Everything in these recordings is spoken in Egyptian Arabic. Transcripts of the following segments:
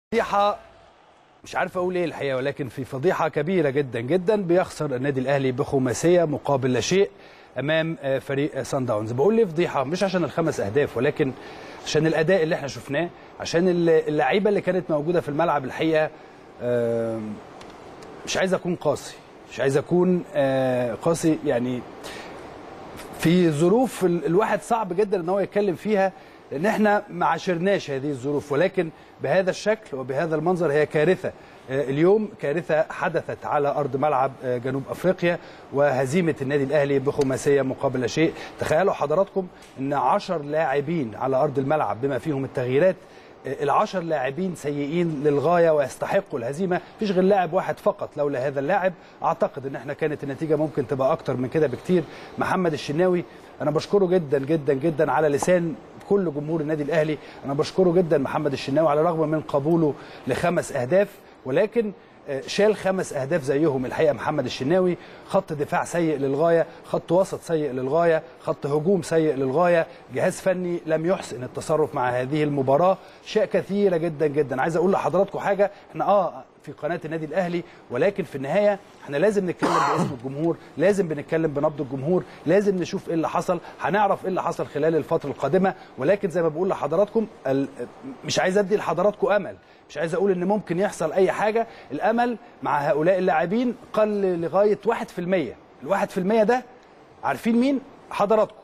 فضيحه مش عارف اقول ايه الحقيقه ولكن في فضيحه كبيره جدا جدا بيخسر النادي الاهلي بخماسيه مقابل لا شيء امام آه، فريق سان داونز بقول لي فضيحه مش عشان الخمس اهداف ولكن عشان الاداء اللي احنا شفناه عشان اللعيبه اللي كانت موجوده في الملعب الحقيقه آم، مش عايز اكون قاسي مش عايز اكون آه، قاسي يعني في ظروف ال- الواحد صعب جدا ان هو يتكلم فيها لان احنا ما عاشرناش هذه الظروف ولكن بهذا الشكل وبهذا المنظر هي كارثه آه، اليوم كارثه حدثت على ارض ملعب آه، جنوب افريقيا وهزيمه النادي الاهلي بخماسيه مقابل لا شيء تخيلوا حضراتكم ان 10 لاعبين على ارض الملعب بما فيهم التغييرات العشر لاعبين سيئين للغايه ويستحقوا الهزيمه مفيش غير لاعب واحد فقط لولا هذا اللاعب اعتقد ان احنا كانت النتيجه ممكن تبقى اكتر من كده بكتير محمد الشناوي انا بشكره جدا جدا جدا على لسان كل جمهور النادي الاهلي انا بشكره جدا محمد الشناوي على الرغم من قبوله لخمس اهداف ولكن آه، شال خمس اهداف زيهم الحقيقه محمد الشناوي خط دفاع سيء للغايه خط وسط سيء للغايه خط هجوم سيء للغايه جهاز فني لم يحسن التصرف مع هذه المباراه اشياء كثيره جدا جدا عايز اقول لحضراتكم حاجه احنا اه في قناه النادي الاهلي ولكن في النهايه احنا لازم نتكلم باسم الجمهور لازم بنتكلم بنبض الجمهور لازم نشوف ايه اللي حصل هنعرف ايه اللي حصل خلال الفتره القادمه ولكن زي ما بقول لحضراتكم ال- مش عايز ادي لحضراتكم امل مش عايز اقول ان ممكن يحصل اي حاجه الامل مع هؤلاء اللاعبين قل لغايه 1% الواحد في المية ده عارفين مين حضراتكم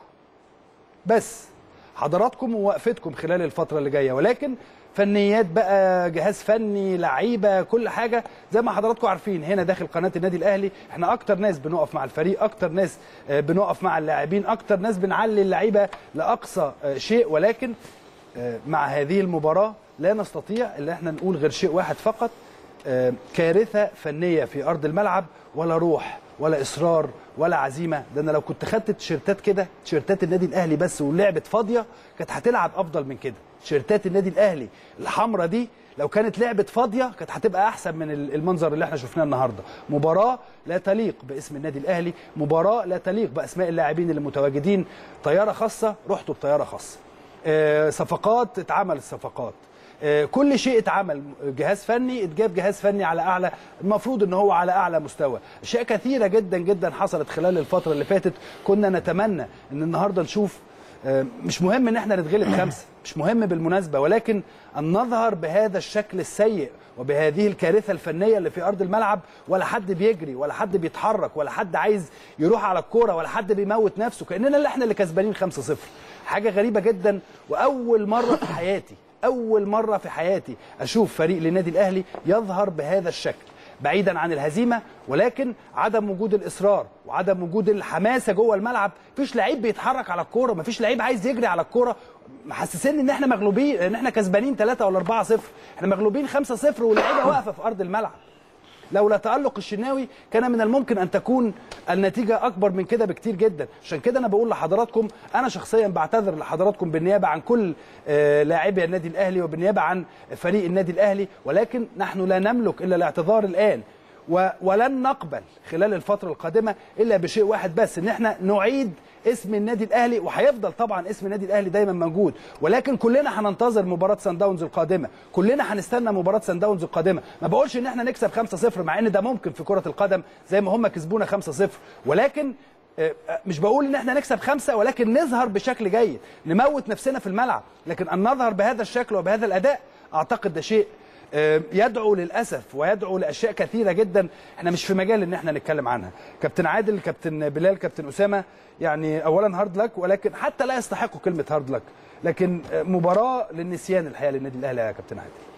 بس حضراتكم ووقفتكم خلال الفتره اللي جايه ولكن فنيات بقى جهاز فني لعيبه كل حاجه زي ما حضراتكم عارفين هنا داخل قناه النادي الاهلي احنا اكتر ناس بنقف مع الفريق اكتر ناس آه، بنقف مع اللاعبين اكتر ناس بنعلي اللعيبه لاقصى آه، شيء ولكن آه، مع هذه المباراه لا نستطيع ان احنا نقول غير شيء واحد فقط آه، كارثه فنيه في ارض الملعب ولا روح ولا اصرار ولا عزيمه ده انا لو كنت خدت تيشيرتات كده تيشيرتات النادي الاهلي بس ولعبت فاضيه كانت هتلعب افضل من كده تيشيرتات النادي الاهلي الحمراء دي لو كانت لعبت فاضيه كانت هتبقى احسن من ال- المنظر اللي احنا شفناه النهارده مباراه لا تليق باسم النادي الاهلي مباراه لا تليق باسماء اللاعبين اللي متواجدين طياره خاصه رحتوا بطياره خاصه آه، صفقات اتعملت صفقات آه، كل شيء اتعمل جهاز فني اتجاب جهاز فني على اعلى المفروض ان هو على اعلى مستوى اشياء كثيره جدا جدا حصلت خلال الفتره اللي فاتت كنا نتمنى ان النهارده نشوف آه، مش مهم ان احنا نتغلب خمسه مش مهم بالمناسبه ولكن ان نظهر بهذا الشكل السيء وبهذه الكارثه الفنيه اللي في ارض الملعب ولا حد بيجري ولا حد بيتحرك ولا حد عايز يروح على الكوره ولا حد بيموت نفسه كاننا اللي احنا اللي كسبانين 5-0 حاجه غريبه جدا واول مره في حياتي اول مره في حياتي اشوف فريق للنادي الاهلي يظهر بهذا الشكل بعيدا عن الهزيمه ولكن عدم وجود الاصرار وعدم وجود الحماسه جوه الملعب مفيش لعيب بيتحرك على الكوره مفيش لعيب عايز يجري على الكوره محسسين ان احنا مغلوبين ان احنا كسبانين 3 ولا 4 0 احنا مغلوبين 5 0 واللعيبه واقفه في ارض الملعب لولا تألق الشناوي كان من الممكن أن تكون النتيجة أكبر من كده بكتير جدا عشان كده أنا بقول لحضراتكم أنا شخصيا بعتذر لحضراتكم بالنيابة عن كل آه، لاعبي النادي الأهلي وبالنيابة عن فريق النادي الأهلي ولكن نحن لا نملك إلا الاعتذار الآن و- ولن نقبل خلال الفترة القادمة إلا بشيء واحد بس إن احنا نعيد اسم النادي الاهلي وهيفضل طبعا اسم النادي الاهلي دايما موجود ولكن كلنا هننتظر مباراه سان داونز القادمه كلنا هنستنى مباراه سان داونز القادمه ما بقولش ان احنا نكسب 5-0 مع ان ده ممكن في كره القدم زي ما هم كسبونا 5-0 ولكن آه، آه، مش بقول ان احنا نكسب خمسه ولكن نظهر بشكل جيد نموت نفسنا في الملعب لكن ان نظهر بهذا الشكل وبهذا الاداء اعتقد ده شيء آه، يدعو للاسف ويدعو لاشياء كثيره جدا احنا مش في مجال ان احنا نتكلم عنها كابتن عادل كابتن بلال كابتن اسامه يعني اولا هارد لك ولكن حتى لا يستحقوا كلمه هارد لك لكن آه، مباراه للنسيان الحقيقه للنادي الاهلي يا كابتن عادل